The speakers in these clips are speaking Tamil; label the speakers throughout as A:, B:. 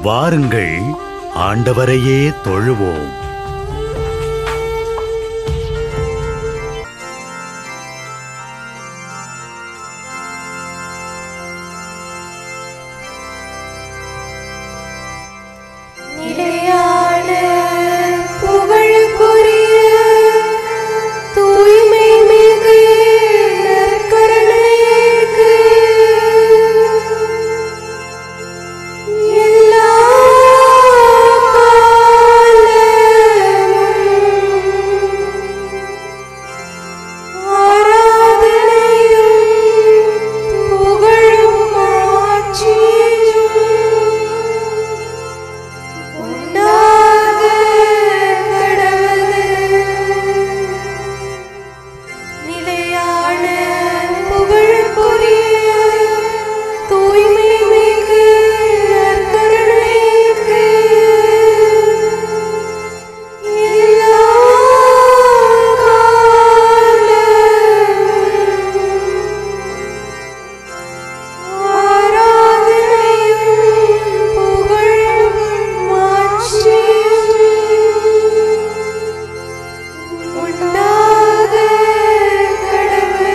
A: வாருங்கள் ஆண்டவரையே தொழுவோம்
B: நிலையான புகழுக்குரிய தூய்மை மிகு நற்கருணைக்கு எல்லா காலமும் ஆராதனையும் புகழும் ஆட்சியும் உண்டாக கடவுது நிலையான புகழுக்குரிய தூய்மை மிகு நற்கருணைக்கு எல்லா காலமும் ஆராதனையும் புகழும் மாட்சியும் உண்டாக கடவுது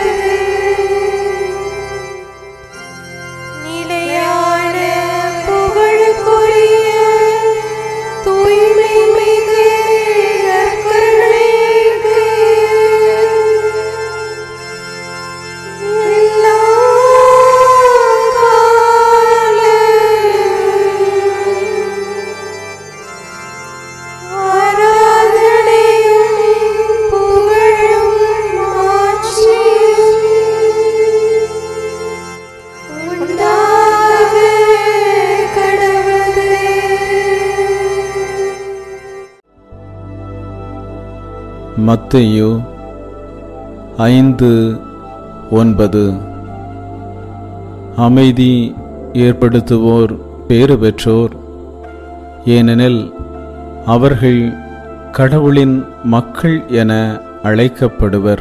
B: நிலையான புகழுக்குரிய தூய்மை மிகு நற்கருணைக்கு எல்லா காலமும் ஆராதனையும் புகழும் மாட்சியும் உண்டாக கடவுது
C: மத்தேயு ஐந்து ஒன்பது அமைதி ஏற்படுத்துவோர் பேறு பெற்றோர் ஏனெனில் அவர்கள் கடவுளின் மக்கள் என அழைக்கப்படுவர்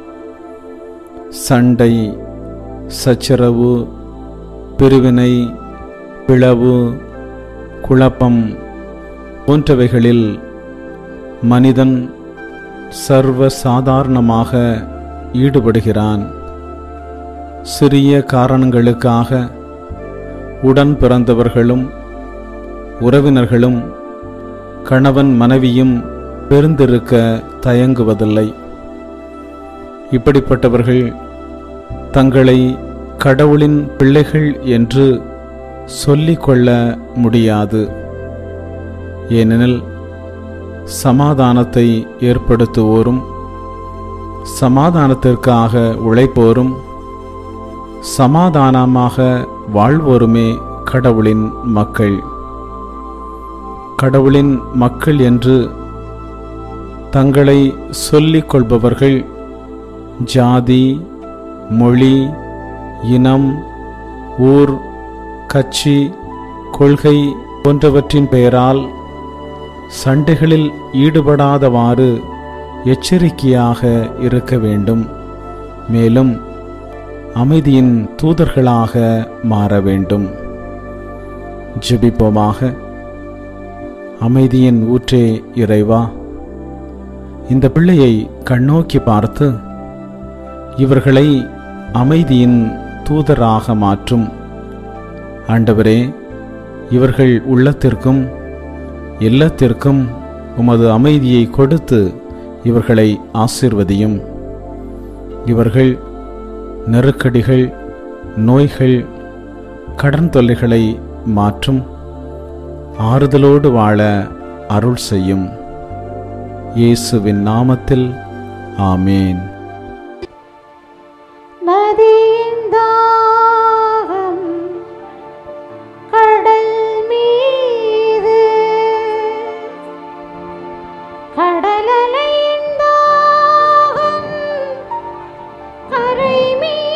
C: சண்டை சச்சரவு பிரிவினை பிளவு குழப்பம் போன்றவைகளில் மனிதன் சர்வ சாதாரணமாக ஈடுபடுகிறான் சிறிய காரணங்களுக்காக உடன் பிறந்தவர்களும் உறவினர்களும் கணவன் மனைவியும் பிரிந்திருக்க தயங்குவதில்லை இப்படிப்பட்டவர்கள் தங்களை கடவுளின் பிள்ளைகள் என்று சொல்லிக்கொள்ள முடியாது ஏனெனில் சமாதானத்தை ஏற்படுத்துவோரும் சமாதானத்திற்காக உழைப்போரும் சமாதானமாக வாழ்வோருமே கடவுளின் மக்கள் கடவுளின் மக்கள் என்று தங்களை சொல்லிக் கொள்பவர்கள் ஜாதி மொழி இனம் ஊர் கட்சி கொள்கை போன்றவற்றின் பெயரால் சண்டைகளில் ஈடுபடாதவாறு எச்சரிக்கையாக இருக்க வேண்டும் மேலும் அமைதியின் தூதர்களாக மாற வேண்டும் ஜெபிப்போமாக அமைதியின் ஊற்றே இறைவா இந்த பிள்ளையை கண்ணோக்கி பார்த்து இவர்களை அமைதியின் தூதராக மாற்றும் ஆண்டவரே இவர்கள் உள்ளத்திற்கும் இல்லத்திற்கும் உமது அமைதியை கொடுத்து இவர்களை ஆசிர்வதியும் இவர்கள் நெருக்கடிகள் நோய்கள் கடன் தொல்லைகளை மாற்றும் ஆறுதலோடு வாழ அருள் செய்யும் இயேசுவின் நாமத்தில் ஆமேன்
B: நதியின் தாகம் கடல் மீது கடலலையின் தாகம் கரை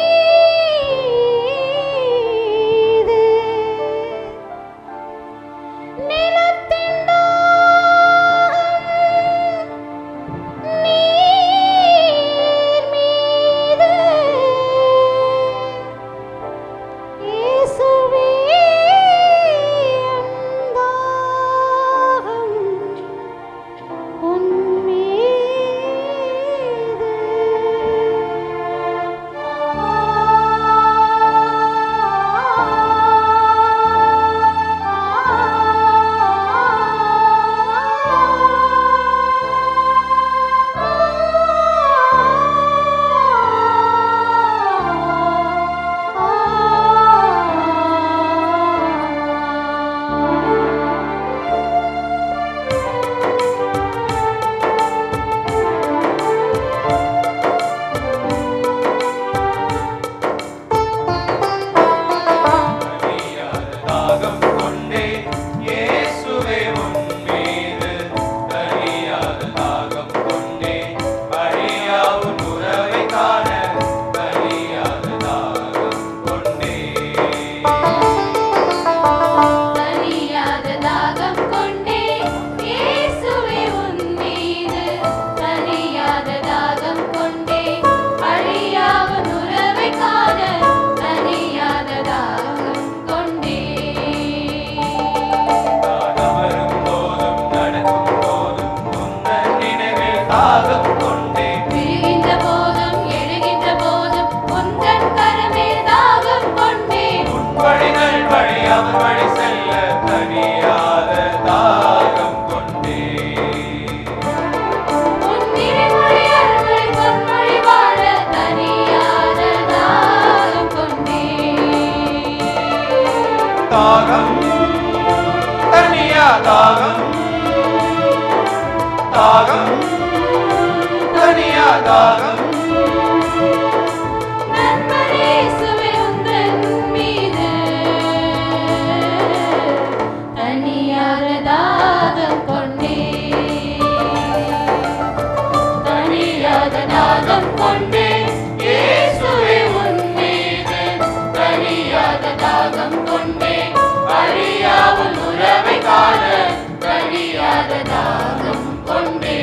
B: மீது நிலத்தின் தாகம் நீர்
D: கொண்டே இயேசுவே உன் மீது தனியாத தாகம் கொண்டே அழியா உன் உறவை காண தனியாத தாகம் கொண்டே
B: தனியாத தாகம் கொண்டே இயேசுவே உன் மீது தனியாத தாகம் கொண்டே அழியாவன் உறவை காண தனியாத தாகம் கொண்டே
D: நான் அமரும் போதும் நடக்கும் போதும் உந்தன் நினைவில் தாகம் கொண்டே
B: விழுகின்ற போதும் எழுகின்ற போதும் உந்தன் கரமேல் தாகம் கொண்டே
D: உன் வழிகள் வழி அவர் வழி செல்ல தனியாத தாகம் கொண்டே
B: உன் நினைமொழி அருள்மொழி பொன்மொழி வாழ தனியாத தாகம் கொண்டே
D: தாகம் தனியா தாகம் தாகம் தனியா தாகம்
B: நண்பரேசுவே உந்தன் மீது தனியாத தாகம் கொண்டே தனியாத தாகம் கொண்டே இயேசுவே உன் மீது தனியாத தாகம் கொண்டே அழியாவுன் உறவை காண தனியாத தாகம் கொண்டே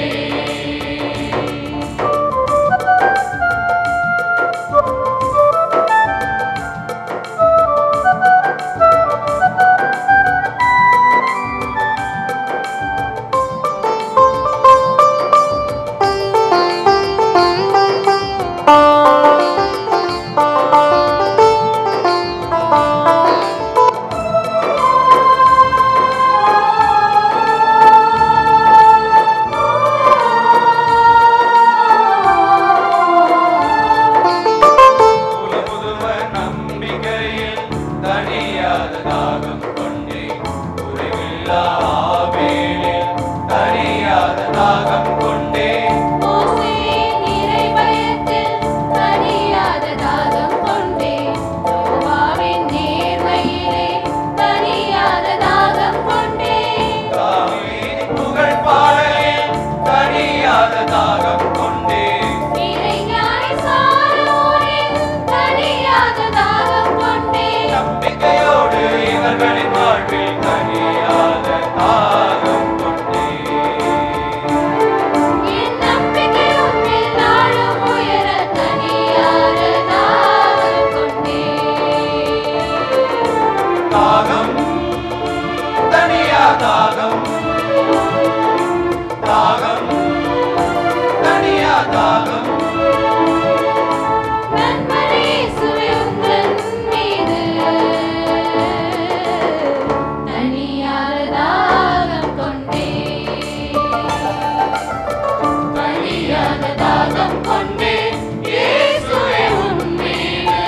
D: புது புதுவ நம்பிக்கையில் தனியாத தாகம் கொண்டே குறைவில்லா ஆவேலில் தனியாத தாகம் கொண்டே
B: மோசேயின் இறைபயத்தில் தனியாத தாகம் கொண்டே யோவாவின் நேர்மையிலே தனியாத தாகம் கொண்டே
D: தாவீதின் புகழ் பாடலில் தனியாத தாகம் கொண்டே
B: இறைஞானி சாலமோனின் தனியாத தாகம் கொண்டே
D: நம்பிக்கையோடு இவர்களின் வாழ்வில் தனியாத தாகம் கொண்டே
B: என் நம்பிக்கை உன்னில் நாளும் உயர தனியாத தாகம் கொண்டே
D: தாகம் தனியா தாகம் தாகம் தனியா தாகம்
B: நன்மரேசுவே உந்தன் மீது தனியாத தாகம் கொண்டே தனியாத தாகம் கொண்டே இயேசுவே உன் மீது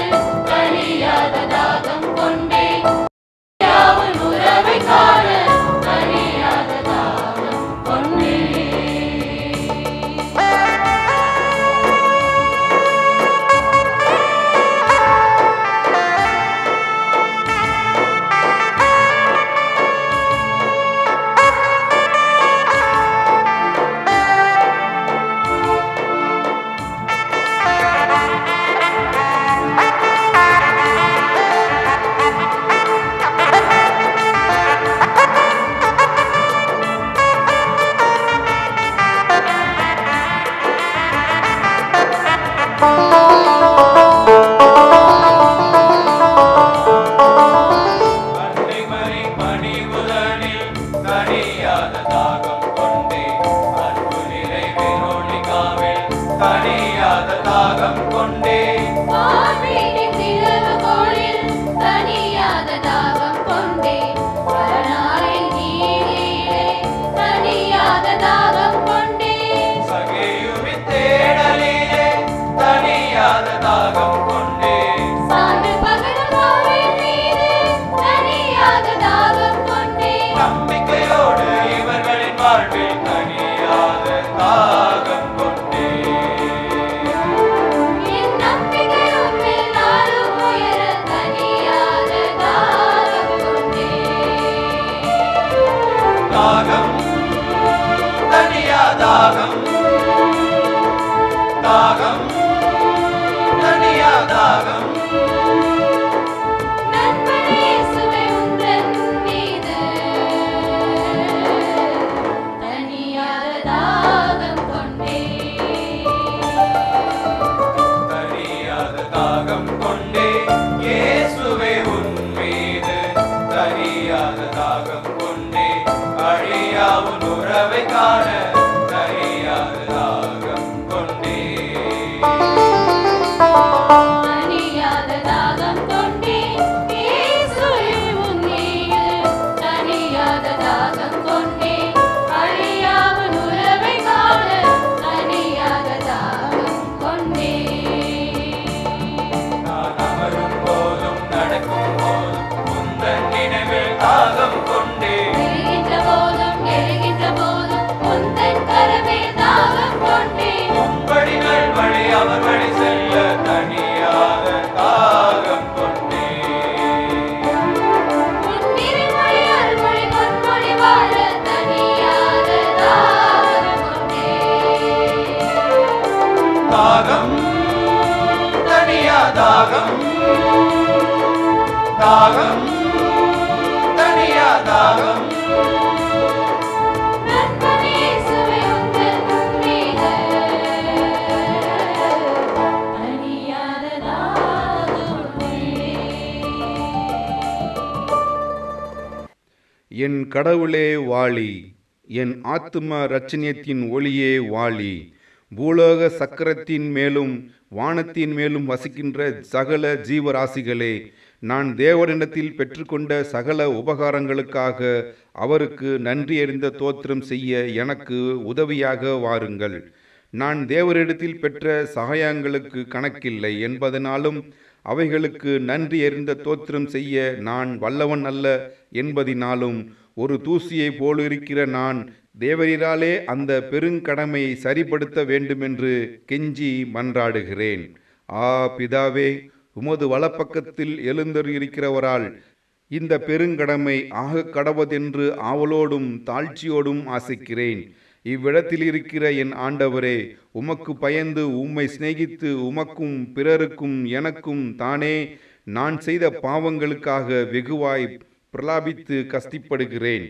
B: தனியாத தாகம் கொண்டே யாவன் உறவை காண தனியாத
D: தாகம் தனியா தாகம் தாகம் தனியா தாகம்
B: நண்பனே இயேசுவே உந்தன் மீது தனியாத தாகம் கொண்டேன்
D: தனியாத தாகம் கொண்டே இயேசுவே உன் மீது தனியாத தாகம் கொண்டே அழியா உன் உறவை காண தனியாத தாகம் கொண்டே
B: தனியாத தாகம் கொண்டேன் இயேசுவே உன் மீது தனியாத தாகம் கொண்டேன் அழியாமல் உறவை காண தனியாத தாகம் கொண்டேன்
D: நான் அமரும் போதும் நடக்கும் போதும் உந்தன் நினைவில் தாகம் கொண்டே
B: எழுகின்ற போதும் எழுகின்ற போதும் உந்தன் கரமே தாகம் கொண்டேன்
D: உம்படிகள் வழி அவர் வழி செல்ல தனியாத தாகம் கொண்டே
B: உன் திருமொழி அருள்மொழி பொன்மொழி வாழ தனியாத தாகம் கொண்டேன்
D: தாகம் தனியா தாகம் தாகம் தனியா தாகம்
B: நண்பனே இயேசுவே உந்தன் மீது தனியாத தாகம் கொண்டேன்
E: என் கடவுளே வாழி என் ஆத்தும ரட்சணியத்தின் ஒளியே வாழி பூலோக சக்கரத்தின் மேலும் வானத்தின் மேலும் வசிக்கின்ற சகல ஜீவராசிகளே நான் தேவனிடத்தில் பெற்றுக்கொண்ட சகல உபகாரங்களுக்காக அவருக்கு நன்றி அறிந்த தோத்திரம் செய்ய எனக்கு உதவியாக வாருங்கள் நான் தேவரிடத்தில் பெற்ற சகாயங்களுக்கு கணக்கில்லை என்பதனாலும் அவைகளுக்கு நன்றி எறிந்த தோத்திரம் செய்ய நான் வல்லவன் அல்ல என்பதினாலும் ஒரு தூசியை போலிருக்கிற நான் தேவரீராலே அந்த பெருங்கடமையை சரிப்படுத்த வேண்டுமென்று கெஞ்சி மன்றாடுகிறேன் ஆ பிதாவே உமது வலப்பக்கத்தில் எழுந்தருளிருக்கிறவரால் இந்த பெருங்கடமை ஆக கடவதென்று ஆவலோடும் தாழ்ச்சியோடும் ஆசைக்கிறேன் இவ்விடத்தில் இருக்கிற என் ஆண்டவரே உமக்கு பயந்து உம்மை சிநேகித்து உமக்கும் பிறருக்கும் எனக்கும் தானே நான் செய்த பாவங்களுக்காக வெகுவாய் பிரலாபித்து கஸ்திப்படுகிறேன்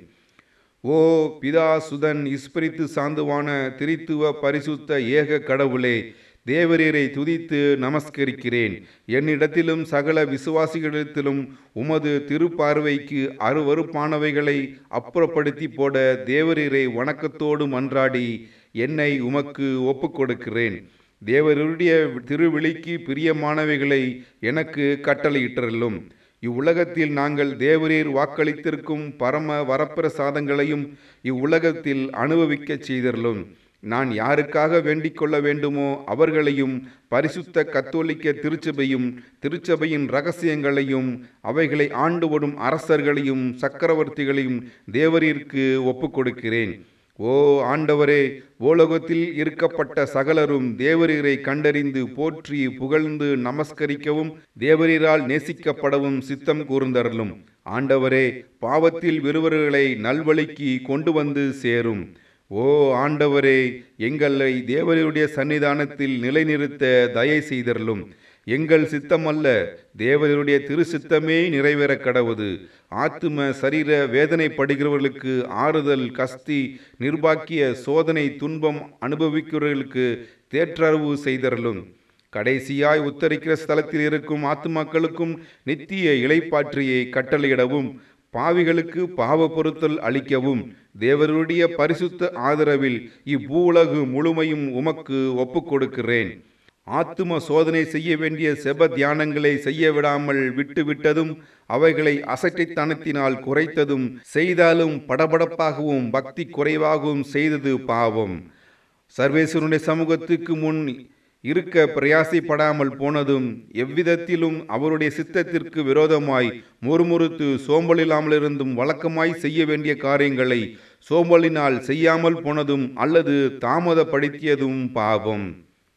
E: ஓ பிதா சுதன் இஸ்பிரித்து சாந்துவான திரித்துவ பரிசுத்த ஏக கடவுளே தேவரீரை துதித்து நமஸ்கரிக்கிறேன் என்னிடத்திலும் சகல விசுவாசிகளிடத்திலும் உமது திருப்பார்வைக்கு அருவருப்பானவைகளை அப்புறப்படுத்தி போட தேவரீரை வணக்கத்தோடு மன்றாடி என்னை உமக்கு ஒப்புக்கொடுக்கிறேன் தேவருடைய திருவிழிக்கு பிரியமானவைகளை எனக்கு கட்டளையிட்டருளும் இவ்வுலகத்தில் நாங்கள் தேவரீர் வாக்களித்திருக்கும் பரம வரப்பிரசாதங்களையும் இவ்வுலகத்தில் அனுபவிக்கச் செய்தருளும் நான் யாருக்காக வேண்டிக் கொள்ள வேண்டுமோ அவர்களையும் பரிசுத்த கத்தோலிக்க திருச்சபையும் திருச்சபையின் ரகசியங்களையும் அவைகளை ஆண்டு வரும் அரசர்களையும் சக்கரவர்த்திகளையும் தேவரீர்க்கு ஒப்புக் கொடுக்கிறேன் ஓ ஆண்டவரே ஓலோகத்தில் இருக்கப்பட்ட சகலரும் தேவரீரை கண்டறிந்து போற்றி புகழ்ந்து நமஸ்கரிக்கவும் தேவரீரால் நேசிக்கப்படவும் சித்தம் கூர்ந்தருளும் ஆண்டவரே பாவத்தில் விருவர்களை நல்வழிக்கு கொண்டு வந்து சேரும் ஓ ஆண்டவரே எங்களை தேவருடைய சன்னிதானத்தில் நிலைநிறுத்த தயை செய்தருளும் எங்கள் சித்தமல்ல தேவருடைய திரு சித்தமே நிறைவேற கடவுது ஆத்தும சரீர வேதனைப்படுகிறவர்களுக்கு ஆறுதல் கஸ்தி நிர்பாக்கிய சோதனை துன்பம் அனுபவிக்கிறவர்களுக்கு தேற்றறிவு செய்தருளும் கடைசியாய் உத்தரிக்கிற ஸ்தலத்தில் இருக்கும் ஆத்துமாக்களுக்கும் நித்திய இளைப்பாற்றியை கட்டளையிடவும் பாவிகளுக்கு பாவ பொருத்தல் அளிக்கவும் தேவருடைய பரிசுத்த ஆதரவில் இவ்வூலகு முழுமையும் உமக்கு ஒப்புக் கொடுக்கிறேன் ஆத்தும சோதனை செய்ய வேண்டிய செப தியானங்களை செய்ய விடாமல் விட்டுவிட்டதும் அவைகளை அசட்டைத்தனத்தினால் குறைத்ததும் செய்தாலும் படபடப்பாகவும் பக்தி குறைவாகவும் செய்தது பாவம் சர்வேஸ்வரனுடைய சமூகத்துக்கு முன் இருக்க பிரயாசைப்படாமல் போனதும் எவ்விதத்திலும் அவருடைய சித்தத்திற்கு விரோதமாய் முறுமுறுத்து சோம்பலில்லாமலிருந்தும் வழக்கமாய் செய்ய வேண்டிய காரியங்களை சோம்பலினால் செய்யாமல் போனதும் அல்லது தாமதப்படுத்தியதும் பாவம்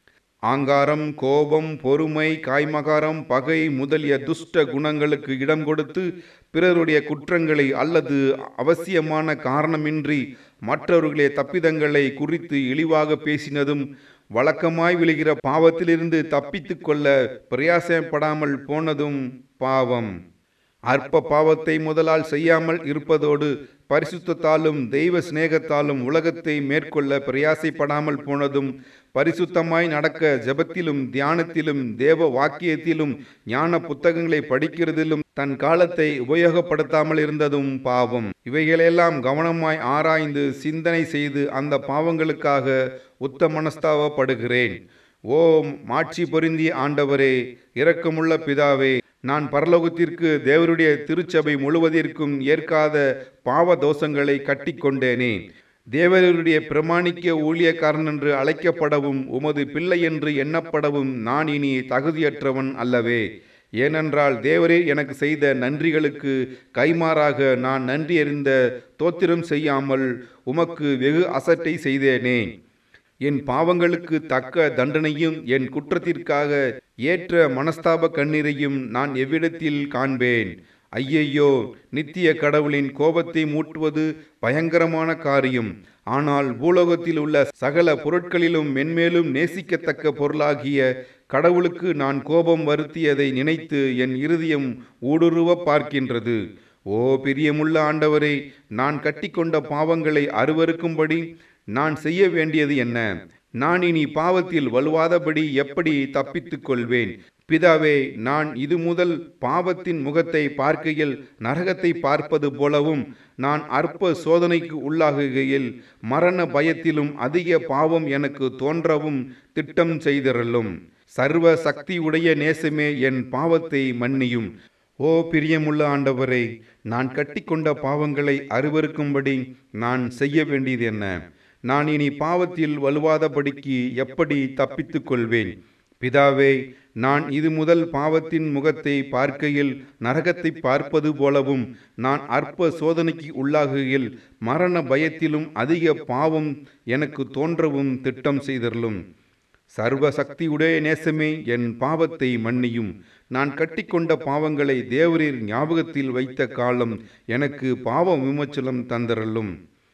E: ஆங்காரம் கோபம் பொறுமை காய்மகாரம் பகை முதலிய துஷ்ட குணங்களுக்கு இடம் கொடுத்து பிறருடைய குற்றங்களை அல்லது அவசியமான காரணமின்றி மற்றவர்களுடைய தப்பிதங்களை குறித்து இழிவாக பேசினதும் வழக்கமாய் விழுகிற பாவத்திலிருந்து தப்பித்துக் கொள்ள பிரயாசப்படாமல் போனதும் பாவம் அற்ப பாவத்தை முதலால் செய்யாமல் இருப்பதோடு பரிசுத்தத்தாலும் தெய்வ சிநேகத்தாலும் உலகத்தை மேற்கொள்ள பிரயாசைப்படாமல் போனதும் பரிசுத்தமாய் நடக்க ஜெபத்திலும் தியானத்திலும் தேவ வாக்கியத்திலும் ஞான புத்தகங்களை படிக்கிறதிலும் தன் காலத்தை உபயோகப்படுத்தாமல் இருந்ததும் பாவம் இவைகளெல்லாம் கவனமாய் ஆராய்ந்து சிந்தனை செய்து அந்த பாவங்களுக்காக உத்த மனஸ்தாவப்படுகிறேன் ஓ மாட்சி பொருந்திய ஆண்டவரே இரக்கமுள்ள பிதாவே நான் பரலோகத்திற்கு தேவருடைய திருச்சபை முழுவதற்கும் ஏற்காத பாவ தோஷங்களை கட்டிக்கொண்டேனே தேவருடைய பிரமாணிக்க ஊழியக்காரன் என்று அழைக்கப்படவும் உமது பிள்ளை என்று எண்ணப்படவும் நான் இனி தகுதியற்றவன் அல்லவே ஏனென்றால் தேவரே எனக்கு செய்த நன்றிகளுக்கு கைமாறாக நான் நன்றி அறிந்த தோத்திரம் செய்யாமல் உமக்கு வெகு அசட்டை செய்தேனே என் பாவங்களுக்கு தக்க தண்டனையும் என் குற்றத்திற்காக ஏற்ற மனஸ்தாப கண்ணீரையும் நான் எவ்விடத்தில் காண்பேன் ஐயையோ நித்திய கடவுளின் கோபத்தை மூட்டுவது பயங்கரமான காரியம் ஆனால் பூலோகத்தில் உள்ள சகல பொருட்களிலும் மென்மேலும் நேசிக்கத்தக்க பொருளாகிய கடவுளுக்கு நான் கோபம் வருத்தியதை நினைத்து என் இருதயம் ஊடுருவ பார்க்கின்றது ஓ பிரியமுள்ள ஆண்டவரே நான் கட்டிக்கொண்ட பாவங்களை அருவருக்கும்படி நான் செய்ய வேண்டியது என்ன நான் இனி பாவத்தில் வலுவாதபடி எப்படி தப்பித்துக் கொள்வேன் பிதாவே நான் இது முதல் பாவத்தின் முகத்தை பார்க்கையில் நரகத்தை பார்ப்பது போலவும் நான் அற்ப சோதனைக்கு உள்ளாகுகையில் மரண பயத்திலும் அதிக பாவம் எனக்கு தோன்றவும் திட்டம் செய்திரலும் சர்வ சக்தியுடைய நேசமே என் பாவத்தை மன்னியும் ஓ பிரியமுள்ள ஆண்டவரே நான் கட்டிக்கொண்ட பாவங்களை அருவருக்கும்படி நான் செய்ய வேண்டியது என்ன நான் இனி பாவத்தில் வலுவாதபடிக்கு எப்படி தப்பித்துக் கொள்வேன் பிதாவே நான் இது முதல் பாவத்தின் முகத்தை பார்க்கையில் நரகத்தை பார்ப்பது போலவும் நான் அற்ப சோதனைக்கு உள்ளாகுகையில் மரண பயத்திலும் அதிக பாவம் எனக்கு தோன்றவும் திட்டம் செய்தருளும் சர்வ சக்தியுடைய நேசமே என் பாவத்தை மன்னியும் நான் கட்டிக்கொண்ட பாவங்களை தேவரீர் ஞாபகத்தில் வைத்த காலம் எனக்கு பாவ விமோச்சலம் தந்தரலும்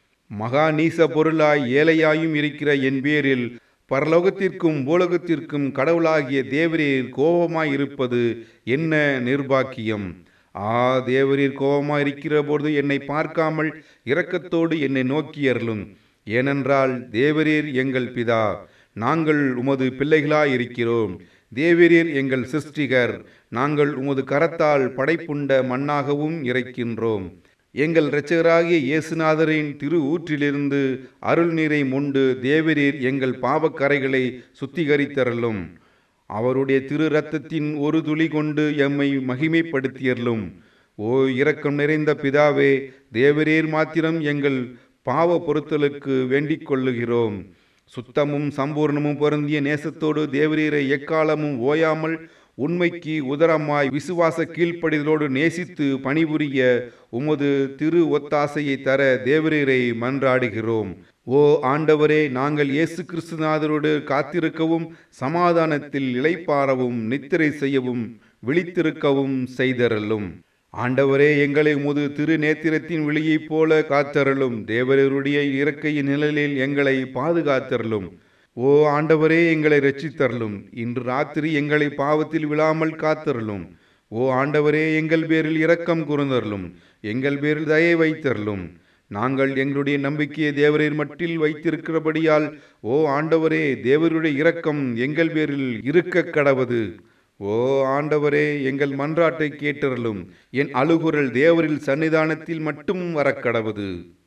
E: மகா நீச பொருளாய் ஏழையாயும் இருக்கிற என் பேரில் பரலோகத்திற்கும் பூலோகத்திற்கும் கடவுளாகிய தேவரீர் கோபமாய் இருப்பது என்ன நிர்பாக்கியம் ஆ தேவரீர் கோபமாய் இருக்கிற போது என்னை பார்க்காமல் இரக்கத்தோடு என்னை நோக்கியருளும் ஏனென்றால் தேவரீர் எங்கள் பிதா நாங்கள் உமது பிள்ளைகளாய் இருக்கிறோம் தேவரீர் எங்கள் சிருஷ்டிகர் நாங்கள் உமது கரத்தால் படைப்புண்ட மண்ணாகவும் இறைக்கின்றோம் எங்கள் இரட்சகராகிய இயேசுநாதரின் திரு ஊற்றிலிருந்து அருள் நீரை முண்டு தேவரீர் எங்கள் பாவக்கரைகளை சுத்திகரித்தரலும் அவருடைய திரு ரத்தத்தின் ஒரு துளி கொண்டு எம்மை மகிமைப்படுத்தியறலும் ஓ இரக்கம் நிறைந்த பிதாவே தேவரீர் மாத்திரம் எங்கள் பாவ பொருத்தலுக்கு வேண்டிக் கொள்ளுகிறோம் சுத்தமும் சம்பூர்ணமும் பொருந்திய நேசத்தோடு தேவரீரை எக்காலமும் ஓயாமல் உண்மைக்கு உதரமாய் விசுவாச கீழ்ப்படிதலோடு நேசித்து பணிபுரிய உமது திரு ஒத்தாசையை தர தேவரீரை மன்றாடுகிறோம் ஓ ஆண்டவரே நாங்கள் இயேசு கிறிஸ்துநாதரோடு காத்திருக்கவும் சமாதானத்தில் இளைப்பாறவும் நித்திரை செய்யவும் விழித்திருக்கவும் செய்தரலும் ஆண்டவரே எங்களை உமது திரு நேத்திரத்தின் விழியைப் போல காத்தருளும் தேவரருடைய இறக்கையின் நிழலில் எங்களை பாதுகாத்தருளும் ஓ ஆண்டவரே எங்களை ரட்சித்தருளும் இன்று ராத்திரி எங்களை பாவத்தில் விழாமல் காத்தருளும் ஓ ஆண்டவரே எங்கள் பேரில் இரக்கம் கூர்ந்தருளும் எங்கள் பேரில் தயை வைத்தருளும் நாங்கள் எங்களுடைய நம்பிக்கையை தேவரின் மட்டில் வைத்திருக்கிறபடியால் ஓ ஆண்டவரே தேவருடைய இரக்கம் எங்கள் பேரில் இருக்க கடவது ஓ ஆண்டவரே எங்கள் மன்றாட்டை கேட்டருளும் என் அழுகுரல் தேவரில் சன்னிதானத்தில் மட்டும் வரக்கடவது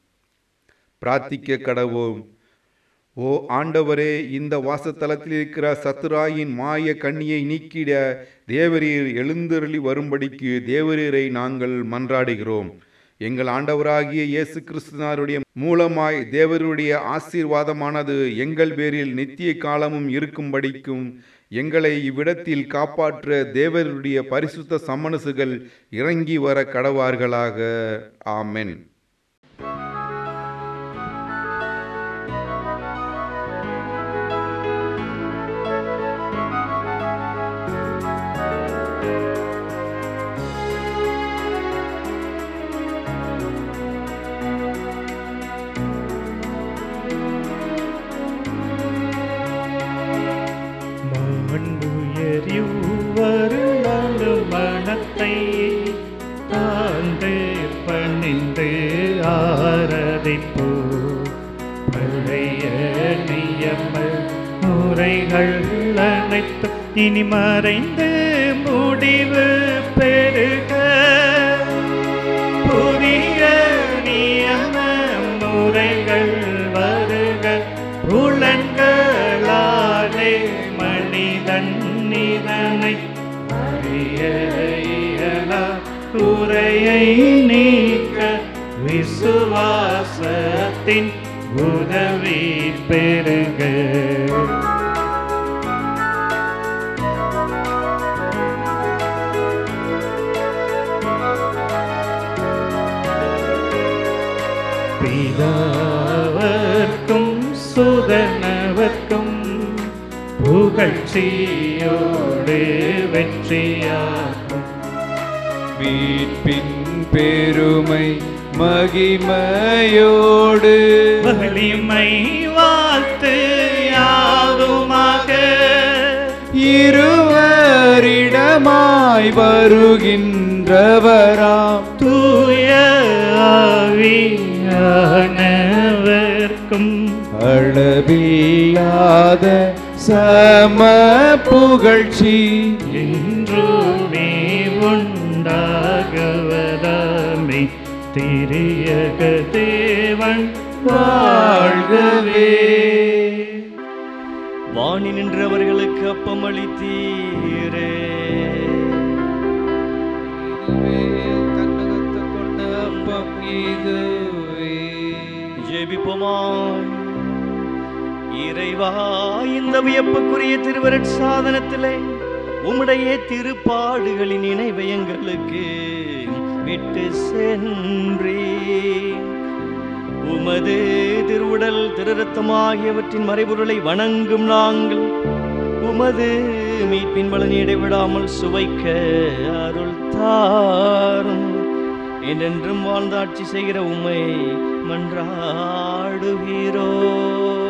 E: பிரார்த்திக்க கடவோம் ஓ ஆண்டவரே இந்த வாசத்தலத்தில் இருக்கிற சத்துராயின் மாய கண்ணியை நீக்கிட தேவரீர் எழுந்தருளி வரும்படிக்கு தேவரீரை நாங்கள் மன்றாடுகிறோம் எங்கள் ஆண்டவராகிய இயேசு கிறிஸ்துனாருடைய மூலமாய் தேவருடைய ஆசீர்வாதமானது எங்கள் பேரில் நித்திய காலமும் இருக்கும்படிக்கும் எங்களை இவ்விடத்தில் காப்பாற்ற தேவருடைய பரிசுத்த சம்மனசுகள் இறங்கி வர கடவார்களாக ஆமென்
F: நின்று ஆராதிப்போ பழைய நியம முறைகள் அனைத்து இனி மறைந்து முடிவு பெருக புதிய நியம முறைகள் வருக புலன்களாலே மனிதன் இதனை அறிய இயலா குறையை நீக்க விசுவாசத்தின் உதவி பெருக பிதாவர்க்கும் சுதனவர்க்கும் புகழ்ச்சியோடு வெற்றியாகும்
D: மீட்பின் பெருமை மகிமையோடு
F: வலிமை வாழ்த்து யாவுமாக
D: இருவரிடமாய் வருகின்றவராம்
F: தூய ஆவியானவர்க்கும்
D: அளவில்லாத சம புகழ்ச்சி
F: என்றுமே உண்டாகவதாமே திரியக தேவன் வாழ்கவே
G: வாணி நின்றவர்களுக்கு அப்பம் அளித்தீரே
D: தன்னகத்து கொண்ட அப்பம் இதுவே
G: ஜெபிப்போமாய் இறைவா இந்த வியப்புக்குரிய திருவருட் சாதனத்திலே உம்முடைய திருப்பாடுகளின் நினைவை எங்களுக்கு விட்டு சென்றேன் உமது திருவுடல் திருரத்தம் ஆகியவற்றின் மறைபொருளை வணங்கும் நாங்கள் உமது மீட்பின் பலனை இடைவிடாமல் சுவைக்க அருள் தாரும் என்றென்றும் வாழ்ந்தாட்சி செய்கிற உம்மை மன்றாடுகிறோம்